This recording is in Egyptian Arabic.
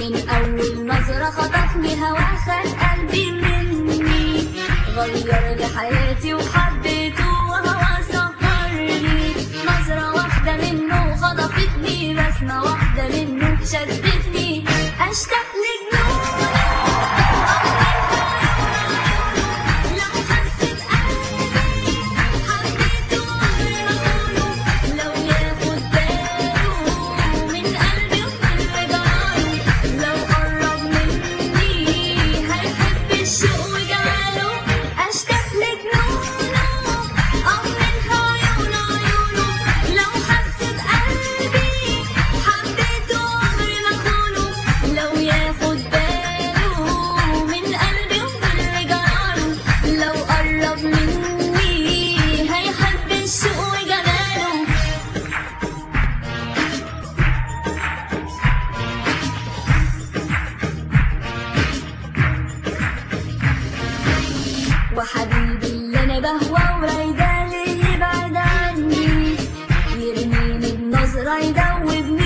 من أول نظرة خطفني هوا خد قلبي مني غير لي حياتي وحبيته وهوا سهرني نظرة واحدة منه خطفتني بسمة واحدة منه شدتني أشتاق لجنونه لو حسيت قلبي حبيته غيره لو ياخد باله من قلبي ومن رجاله لو قرب مني هيحب الشوق وجماله اشتاق لجنونه اه من عيون عيونه لو حسيت قلبي حبيته عمري ما اخونه لو ياخد باله من قلبي ومن رجاله لو قرب مني هيحب الشوق وجماله وحبيبي اللي انا بهوى ورايده ليه يبعد عني يرميني بنظره يدوبني